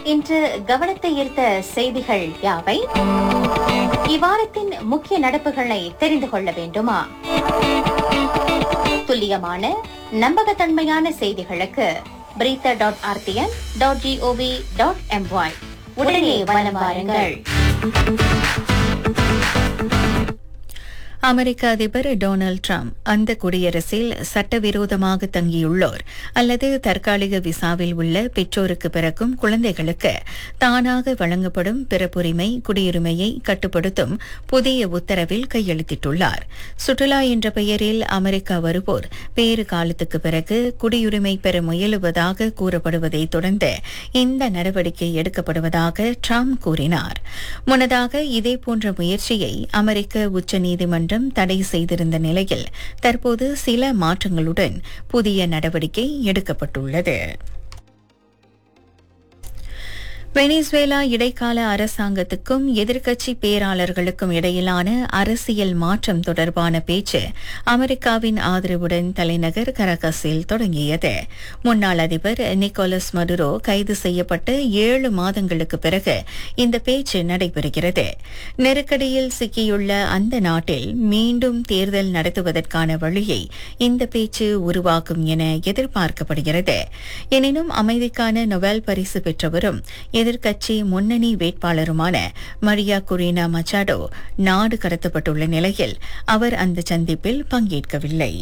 இன்று கவனத்தை ஈர்த்த செய்திகள் யாவை இவ்வாரத்தின் முக்கிய நடப்புகளை தெரிந்து கொள்ள வேண்டுமா துல்லியமான நம்பகத்தன்மையான செய்திகளுக்கு பிரீத்த dot RTN dot GOV dot MY உடனே வலம் வாருங்கள் அமெரிக்க அதிபர் டொனால்ட் ட்ரம்ப் அந்த குடியரசில் சட்டவிரோதமாக தங்கியுள்ளோர் அல்லது தற்காலிக விசாவில் உள்ள பெற்றோருக்கு பிறக்கும் குழந்தைகளுக்கு தானாக வழங்கப்படும் பிறப்புரிமை குடியுரிமையை கட்டுப்படுத்தும் புதிய உத்தரவில் கையெழுத்திட்டுள்ளார் சுற்றுலா என்ற பெயரில் அமெரிக்கா வருவோர் வேறு காலத்துக்கு பிறகு குடியுரிமை பெற முயலுவதாக கூறப்படுவதை தொடர்ந்து இந்த நடவடிக்கை எடுக்கப்படுவதாக ட்ரம்ப் கூறினார் முன்னதாக இதேபோன்ற முயற்சியை அமெரிக்க உச்சநீதிமன்றம் தடை செய்திருந்த நிலையில் தற்போது சில மாற்றங்களுடன் புதிய நடவடிக்கை எடுக்கப்பட்டுள்ளது வெனிசுவேலா இடைக்கால அரசாங்கத்துக்கும் எதிர்க்கட்சி பேராளர்களுக்கும் இடையிலான அரசியல் மாற்றம் தொடர்பான பேச்சு அமெரிக்காவின் ஆதரவுடன் தலைநகர் கரகஸில் தொடங்கியது முன்னாள் அதிபர் நிக்கோலஸ் மடுரோ கைது செய்யப்பட்ட ஏழு மாதங்களுக்கு பிறகு இந்த பேச்சு நடைபெறுகிறது நெருக்கடியில் சிக்கியுள்ள அந்த நாட்டில் மீண்டும் தேர்தல் நடத்துவதற்கான வழியை இந்த பேச்சு உருவாக்கும் என எதிர்பார்க்கப்படுகிறது எனினும் அமைதிக்கான நொபேல் பரிசு பெற்றவரும் எதிர்க்கட்சி முன்னணி வேட்பாளருமான மரியா குரீனா மச்சாடோ நாடு கடத்தப்பட்டுள்ள நிலையில் அவர் அந்த சந்திப்பில் பங்கேற்கவில்லை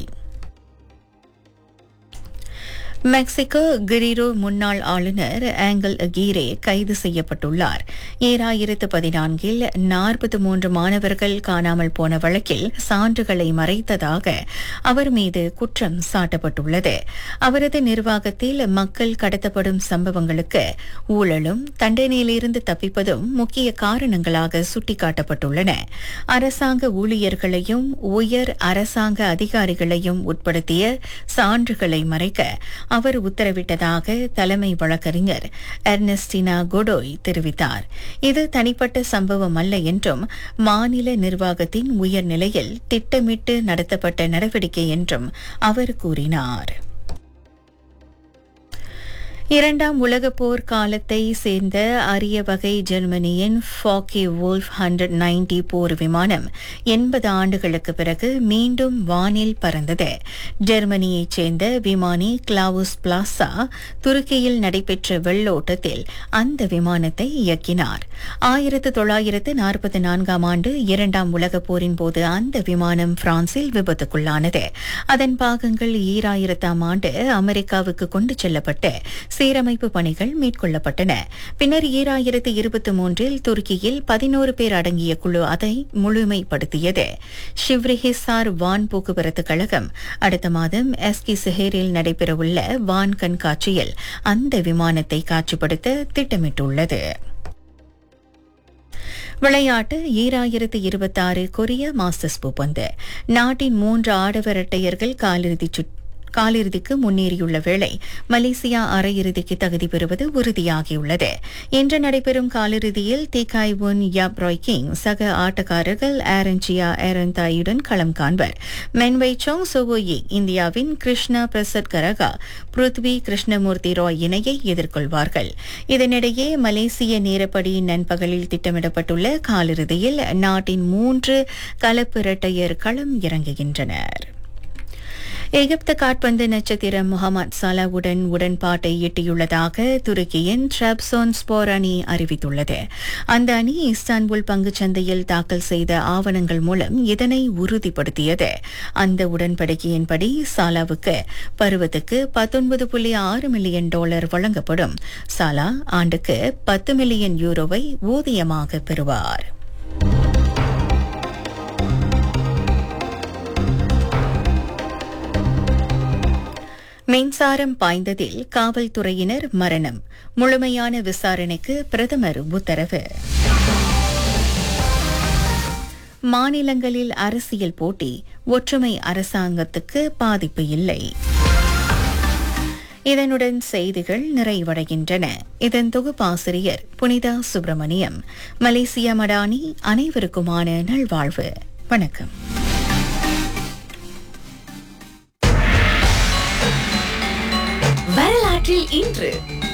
மெக்சிகோ கிரிரோ முன்னாள் ஆளுநர் ஆங்கல் அகீரே கைது செய்யப்பட்டுள்ளார் ஈராயிரத்து பதினான்கில் நாற்பத்தி மூன்று மாணவர்கள் காணாமல் போன வழக்கில் சான்றுகளை மறைத்ததாக அவர் மீது குற்றம் சாட்டப்பட்டுள்ளது அவரது நிர்வாகத்தில் மக்கள் கடத்தப்படும் சம்பவங்களுக்கு ஊழலும் தண்டனையிலிருந்து தப்பிப்பதும் முக்கிய காரணங்களாக சுட்டிக்காட்டப்பட்டுள்ளன அரசாங்க ஊழியர்களையும் உயர் அரசாங்க அதிகாரிகளையும் உட்படுத்திய சான்றுகளை மறைக்க அவர் உத்தரவிட்டதாக தலைமை வழக்கறிஞர் எர்னஸ்டினா கொடோய் தெரிவித்தார் இது தனிப்பட்ட சம்பவம் அல்ல என்றும் மாநில நிர்வாகத்தின் உயர்நிலையில் திட்டமிட்டு நடத்தப்பட்ட நடவடிக்கை என்றும் அவர் கூறினார் இரண்டாம் உலகப் போர் காலத்தை சேர்ந்த அரிய வகை ஜெர்மனியின் Focke Wulf hundred ninety four விமானம் எண்பது ஆண்டுகளுக்கு பிறகு மீண்டும் வானில் பறந்தது ஜெர்மனியைச் சேர்ந்த விமானி கிளாவுஸ் பிளாசா துருக்கியில் நடைபெற்ற வெள்ளோட்டத்தில் அந்த விமானத்தை இயக்கினார் ஆயிரத்து தொள்ளாயிரத்து நாற்பத்தி நான்காம் ஆண்டு இரண்டாம் உலகப் போரின் போது அந்த விமானம் பிரான்சில் விபத்துக்குள்ளானது அதன் பாகங்கள் ஈராயிரத்தாம் ஆண்டு அமெரிக்காவுக்கு கொண்டு செல்லப்பட்டு சீரமைப்பு பணிகள் மேற்கொள்ளப்பட்டன பின்னர் ஈராயிரத்து இருபத்தி மூன்றில் துருக்கியில் பதினோரு பேர் அடங்கிய குழு அதை முழுமைப்படுத்தியது ஷிவ்ரிஹிசார் வான் போக்குவரத்து கழகம் அடுத்த மாதம் எஸ்கி சிஹேரில் நடைபெறவுள்ள வான் கண்காட்சியில் அந்த விமானத்தை காட்சிப்படுத்த திட்டமிட்டுள்ளது விளையாட்டு ஈராயிரத்து இருபத்தாறு கொரிய மாஸ்டர்ஸ் பூப்பந்து நாட்டின் மூன்று ஆடவர் இரட்டையர்கள் காலிறுதிச் சுற்று காலிறுதிக்கு முன்னேறியுள்ள வேளை மலேசியா அரையிறுதிக்கு தகுதி பெறுவது உறுதியாகியுள்ளது இன்று நடைபெறும் காலிறுதியில் தீகாய் உன் யாப் ராய் கிங் சக ஆட்டக்காரர்கள் ஆரன்சியா ஏரந்தாயுடன் களம் காண்பர் மென்வை சோங் சோவோயி இந்தியாவின் கிருஷ்ணா பிரசத் கரகா பிருத்வி கிருஷ்ணமூர்த்தி ராய் இணையை எதிர்கொள்வார்கள் இதனிடையே மலேசிய நேரப்படி நண்பகலில் திட்டமிடப்பட்டுள்ள காலிறுதியில் நாட்டின் மூன்று கலப்பு இரட்டையர் களம் இறங்குகின்றனர் எகிப்து காட்பந்து நட்சத்திரம் முகமது சலாவுடன் உடன்பாட்டை எட்டியுள்ளதாக துருக்கியின் ட்ரப்சோன் ஸ்போர் அணி அறிவித்துள்ளது அந்த அணி இஸ்தான்புல் பங்குச்சந்தையில் தாக்கல் செய்த ஆவணங்கள் மூலம் இதனை உறுதிப்படுத்தியது அந்த உடன்படிக்கையின்படி சாலாவுக்கு பருவத்துக்கு பத்தொன்பது புள்ளி ஆறு மில்லியன் டாலர் வழங்கப்படும் சாலா ஆண்டுக்கு பத்து மில்லியன் யூரோவை ஊதியமாக பெறுவார் மின்சாரம் பாய்ந்ததில் காவல்துறையினர் மரணம் முழுமையான விசாரணைக்கு பிரதமர் உத்தரவு மாநிலங்களில் அரசியல் போட்டி ஒற்றுமை அரசாங்கத்துக்கு பாதிப்பு இல்லை இதனுடன் செய்திகள் நிறைவடைகின்றன இதன் தொகுப்பாசிரியர் புனிதா சுப்பிரமணியம் மலேசிய மடானி அனைவருக்குமான நல்வாழ்வு வணக்கம் வரலாற்றில் இன்று